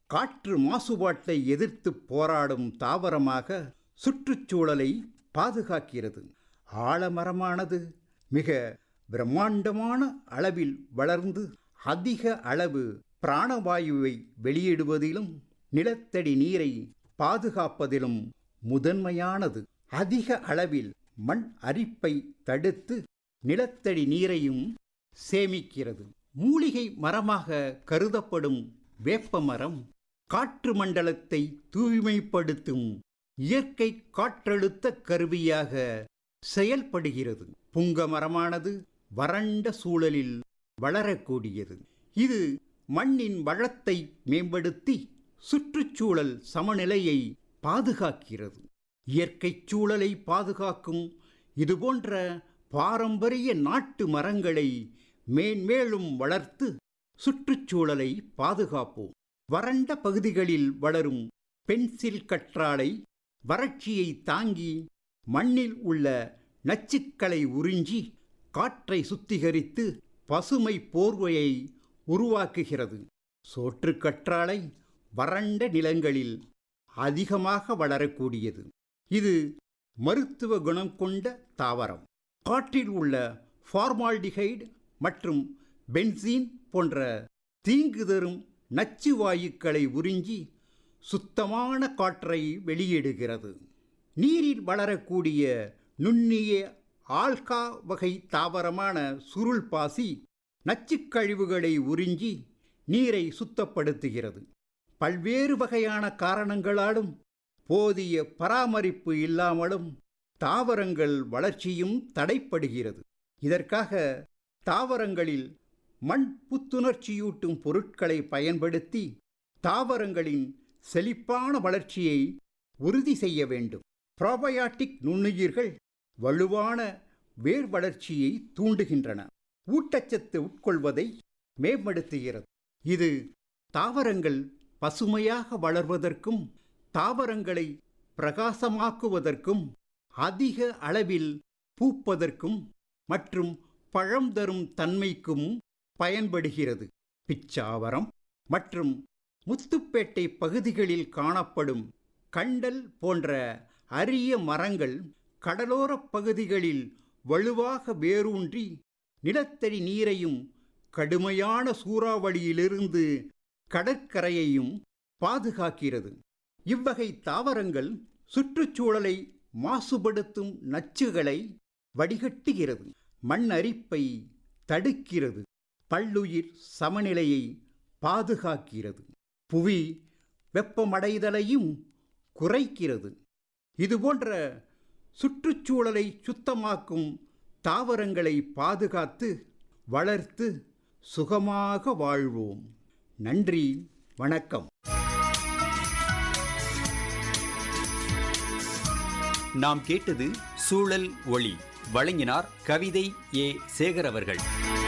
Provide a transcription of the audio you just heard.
காற்று மாசுபாட்டை எதிர்த்து போராடும் தாவரமாக சுற்றுச்சூழலை பாதுகாக்கிறது ஆலமரமானது மிக பிரம்மாண்டமான அளவில் வளர்ந்து அதிக அளவு பிராணவாயுவை வெளியிடுவதிலும் நிலத்தடி நீரை பாதுகாப்பதிலும் முதன்மையானது அதிக அளவில் மண் அரிப்பை தடுத்து நிலத்தடி நீரையும் சேமிக்கிறது மூலிகை மரமாக கருதப்படும் வேப்பமரம் காற்று மண்டலத்தை தூய்மைப்படுத்தும் இயற்கை காற்றழுத்த கருவியாக செயல்படுகிறது புங்க மரமானது வறண்ட சூழலில் வளரக்கூடியது இது மண்ணின் வளத்தை மேம்படுத்தி சுற்றுச்சூழல் சமநிலையை பாதுகாக்கிறது இயற்கை சூழலை பாதுகாக்கும் இதுபோன்ற பாரம்பரிய நாட்டு மரங்களை மேன்மேலும் வளர்த்து சுற்றுச்சூழலை பாதுகாப்போம் வறண்ட பகுதிகளில் வளரும் பென்சில் கற்றாழை வறட்சியை தாங்கி மண்ணில் உள்ள நச்சுக்களை உறிஞ்சி காற்றை சுத்திகரித்து பசுமை போர்வையை உருவாக்குகிறது சோற்றுக்கற்றாழை வறண்ட நிலங்களில் அதிகமாக வளரக்கூடியது இது மருத்துவ குணம் கொண்ட தாவரம் காற்றில் உள்ள ஃபார்மால்டிஹைடு மற்றும் பென்சீன் போன்ற தீங்கு தரும் நச்சு வாயுக்களை உறிஞ்சி சுத்தமான காற்றை வெளியிடுகிறது நீரில் வளரக்கூடிய நுண்ணிய ஆல்கா வகை தாவரமான சுருள் பாசி நச்சுக்கழிவுகளை உறிஞ்சி நீரை சுத்தப்படுத்துகிறது பல்வேறு வகையான காரணங்களாலும் போதிய பராமரிப்பு இல்லாமலும் தாவரங்கள் வளர்ச்சியும் தடைப்படுகிறது இதற்காக தாவரங்களில் மண் புத்துணர்ச்சியூட்டும் பொருட்களை பயன்படுத்தி தாவரங்களின் செழிப்பான வளர்ச்சியை உறுதி செய்ய வேண்டும் ப்ரோபயாட்டிக் நுண்ணுயிர்கள் வலுவான வேர் வளர்ச்சியை தூண்டுகின்றன ஊட்டச்சத்து உட்கொள்வதை மேம்படுத்துகிறது இது தாவரங்கள் பசுமையாக வளர்வதற்கும் தாவரங்களை பிரகாசமாக்குவதற்கும் அதிக அளவில் பூப்பதற்கும் மற்றும் பழம் தரும் தன்மைக்கும் பயன்படுகிறது பிச்சாவரம் மற்றும் முத்துப்பேட்டை பகுதிகளில் காணப்படும் கண்டல் போன்ற அரிய மரங்கள் கடலோரப் பகுதிகளில் வலுவாக வேரூன்றி நிலத்தடி நீரையும் கடுமையான சூறாவளியிலிருந்து கடற்கரையையும் பாதுகாக்கிறது இவ்வகை தாவரங்கள் சுற்றுச்சூழலை மாசுபடுத்தும் நச்சுகளை வடிகட்டுகிறது மண் அரிப்பை தடுக்கிறது பல்லுயிர் சமநிலையை பாதுகாக்கிறது புவி வெப்பமடைதலையும் குறைக்கிறது இதுபோன்ற சுற்றுச்சூழலை சுத்தமாக்கும் தாவரங்களை பாதுகாத்து வளர்த்து சுகமாக வாழ்வோம் நன்றி வணக்கம் நாம் கேட்டது சூழல் ஒளி வழங்கினார் கவிதை ஏ சேகர் அவர்கள்